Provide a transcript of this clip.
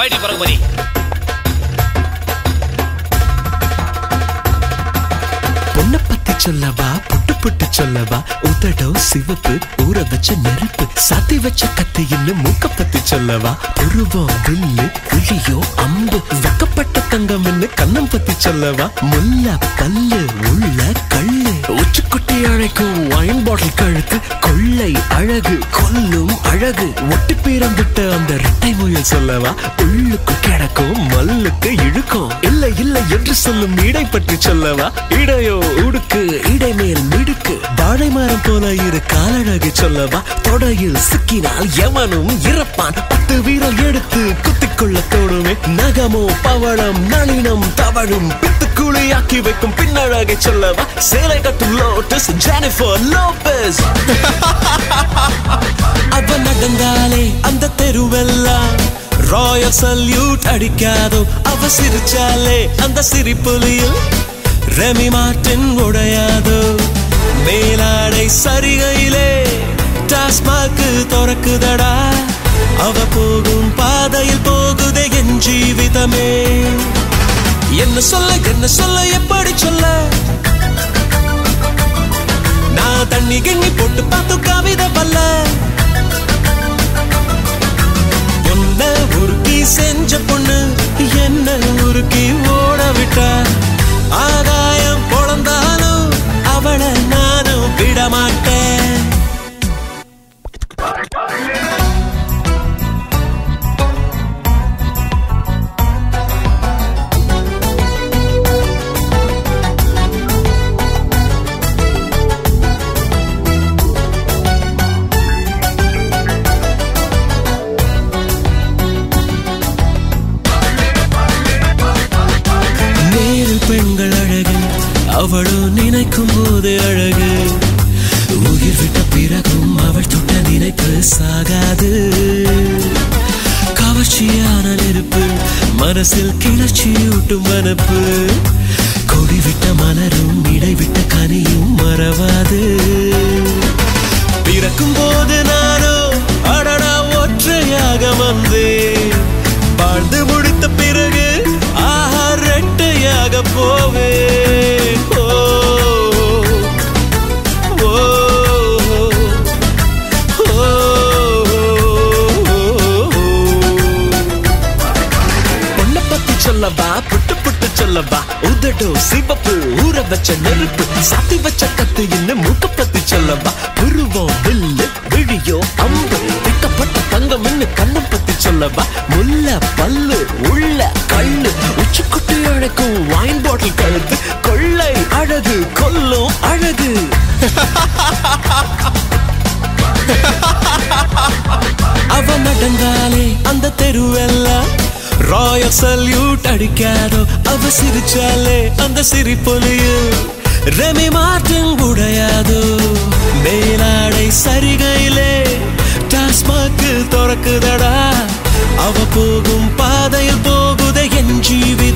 வாடி பிறகு மதி பொண்ணை பத்தி சொல்லவா புட்டு புட்டு சொல்லவா உதடம் சிவப்பு ஊற வச்ச நெருப்பு சாத்தி வச்ச கத்தியின்னு மூக்க பத்தி சொல்லவா உருவம் வில்லு கிளியோ அம்பு வெக்கப்பட்ட தங்கம்னு கண்ணம் பத்தி சொல்லவா முல்ல பல்லு உள்ள கள்ளு உச்சுக்குட்டி அழைக்கும் வைன் பாட்டில் கழுத்து கொள்ளை அழகு கொல்லும் அழகு ஒட்டி பீரம் விட்ட அந்த ரெட்டை முயல் சொல்லவா உள்ளுக்கு கிடக்கும் மல்லுக்கு இழுக்கும் இல்லை இல்லை என்று சொல்லும் இடை பற்றி சொல்லவா இடையோ உடுக்கு இடை மேல் மிடுக்கு வாழை மரம் போல இரு காலழகு சொல்லவா தொடையில் சிக்கினால் எவனும் இறப்பான் பத்து வீரல் எடுத்து குத்திக்கொள்ள தோணுமே நகமோ பவளம் நளினம் தவழும் பித்து குழியாக்கி வைக்கும் பின்னழகை சொல்லவா சேலை கட்டும் லோட்டஸ் ஜெனிஃபர் லோபஸ் அவ நடந்தாலே அந்த தெருவெல்லாம் ராயல் சல்யூட் அடிக்காதோ அவ சிரிச்சாலே அந்த சிரிப்புலியில் ரெமி மார்டின் உடையாதோ மேலாடை சரிகையிலே டாஸ்மாக்கு திறக்குதடா அவ போகும் பாதையில் போகுதே என் ஜீவிதமே என்ன சொல்ல என்ன சொல்ல எப்படி சொல்ல நான் தண்ணி கண்ணி போட்டு பார்த்து கவிதை பல்ல பொண்ண உருக்கி செஞ்ச பொண்ணு என்ன உருக்கி ஓட விட்டா ஆகாயம் பொழந்தாலும் அவளை நானும் விட மாட்டேன் நேரில் பெண்கள் அழகு அவளோ நினைக்கும் போது அழகு உயிர் விட்ட பிறகும் அவள் தொட்ட நினைப்பு சாகாது கவர்ச்சியான நெருப்பு மனசில் கிளர்ச்சியூட்டும் மனப்பு கொடி விட்ட மலரும் இடைவிட்ட கனியும் மறவாது பிறக்கும் போது நானோ அடடா ஒற்றையாக வந்தேன் வாழ்ந்து முடித்த பிறகு ஆஹா ரெட்டையாக போவேன் ஓ, ஓ, ஓ, பொண்ணை பத்தி சொல்லவா புட்டு புட்டு சொல்லவா உதடோ சிவப்பு ஊற வச்ச நெருப்பு சாத்தி வச்ச கத்து இன்னும் மூக்க பத்தி சொல்லவா புருவம் வில்லு விழியோ அம்பு திட்டப்பட்ட தங்கம் இன்னும் கண்ணம் பத்தி சொல்லவா முல்ல பல்லு உள்ள கண்ணு உச்சிக்குட்டி அழைக்கும் வைன் பாட்டில் கழுத்து கொள்ளை அழகு கொல்லும் அழகு அவ நடந்தாலே அந்த தெருவெல்லாம் ராயல் சல்யூட் அடிக்காதோ அவ சிரிச்சாலே அந்த சிரிப்பொலியில் ரெமி மார்டின் உடையாதோ மேலாடை சரிகையிலே டாஸ்மாக்கு திறக்குதடா அவ போகும் பாதையில் போகுதே என் ஜீவி